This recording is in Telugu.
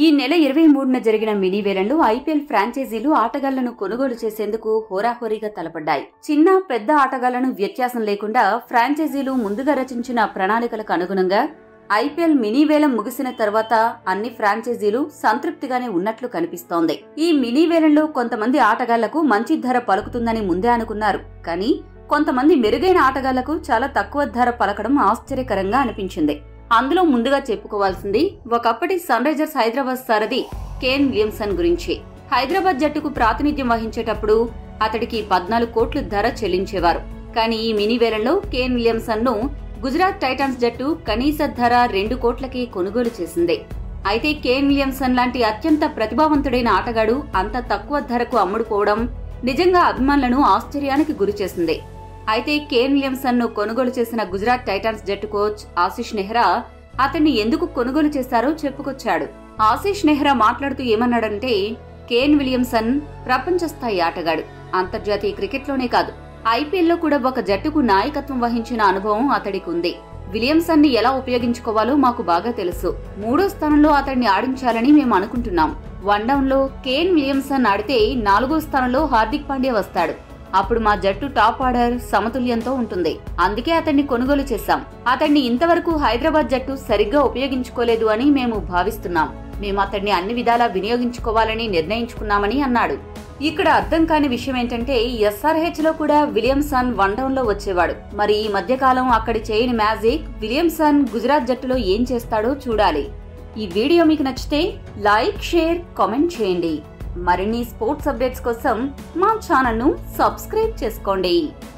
ఈ నెల ఇరవై మూడున జరిగిన మినీ వేలంలో ఐపీఎల్ ఫ్రాంచైజీలు ఆటగాళ్లను కొనుగోలు చేసేందుకు హోరాహోరీగా తలపడ్డాయి చిన్న పెద్ద ఆటగాళ్లను వ్యత్యాసం లేకుండా ఫ్రాంచైజీలు ముందుగా రచించిన ప్రణాళికలకు అనుగుణంగా ఐపీఎల్ మినీ వేలం ముగిసిన తర్వాత అన్ని ఫ్రాంచైజీలు సంతృప్తిగానే ఉన్నట్లు కనిపిస్తోంది ఈ మినీ వేలంలో కొంతమంది ఆటగాళ్లకు మంచి ధర పలుకుతుందని ముందే అనుకున్నారు కానీ కొంతమంది మెరుగైన ఆటగాళ్లకు చాలా తక్కువ ధర పలకడం ఆశ్చర్యకరంగా అనిపించింది అందులో ముందుగా చెప్పుకోవాల్సింది ఒకప్పటి సన్ రైజర్స్ హైదరాబాద్ సారథి కేన్ విలియమ్సన్ గురించి హైదరాబాద్ జట్టుకు ప్రాతినిధ్యం వహించేటప్పుడు అతడికి పద్నాలుగు కోట్లు ధర చెల్లించేవారు కానీ ఈ మినీ వేలంలో కేన్ విలియమ్సన్ ను గుజరాత్ టైటాన్స్ జట్టు కనీస ధర రెండు కోట్లకి కొనుగోలు చేసింది అయితే కేన్ విలియమ్సన్ లాంటి అత్యంత ప్రతిభావంతుడైన ఆటగాడు అంత తక్కువ ధరకు అమ్ముడుపోవడం నిజంగా అభిమానులను ఆశ్చర్యానికి గురిచేసింది అయితే కేన్ విలియమ్సన్ ను కొనుగోలు చేసిన గుజరాత్ టైటాన్స్ జట్టు కోచ్ ఆశిష్ నెహ్రా అతన్ని ఎందుకు కొనుగోలు చేశారో చెప్పుకొచ్చాడు ఆశిష్ నెహ్రా మాట్లాడుతూ ఏమన్నాడంటే కేన్ విలియమ్సన్ ప్రపంచ స్థాయి ఆటగాడు అంతర్జాతీయ క్రికెట్లోనే కాదు ఐపీఎల్లో కూడా ఒక జట్టుకు నాయకత్వం వహించిన అనుభవం అతడికి ఉంది విలియమ్సన్ ని ఎలా ఉపయోగించుకోవాలో మాకు బాగా తెలుసు మూడో స్థానంలో అతడిని ఆడించాలని మేము అనుకుంటున్నాం వన్ డౌన్ లో కేన్ విలియమ్సన్ ఆడితే నాలుగో స్థానంలో హార్దిక్ పాండ్యా వస్తాడు అప్పుడు మా జట్టు టాప్ ఆర్డర్ సమతుల్యంతో ఉంటుంది అందుకే అతన్ని కొనుగోలు చేశాం అతన్ని ఇంతవరకు హైదరాబాద్ జట్టు సరిగ్గా ఉపయోగించుకోలేదు అని మేము భావిస్తున్నాం మేము అతన్ని అన్ని విధాలా వినియోగించుకోవాలని నిర్ణయించుకున్నామని అన్నాడు ఇక్కడ అర్థం కాని విషయం ఏంటంటే ఎస్ఆర్హెచ్ లో కూడా విలియమ్సన్ వన్ డౌన్ లో వచ్చేవాడు మరి ఈ మధ్య కాలం అక్కడి చేయని మ్యాజిక్ విలియమ్సన్ గుజరాత్ జట్టులో ఏం చేస్తాడో చూడాలి ఈ వీడియో మీకు నచ్చితే లైక్ షేర్ కామెంట్ చేయండి మరిన్ని స్పోర్ట్స్ అప్డేట్స్ కోసం మా ఛానల్ ను సబ్స్క్రైబ్ చేసుకోండి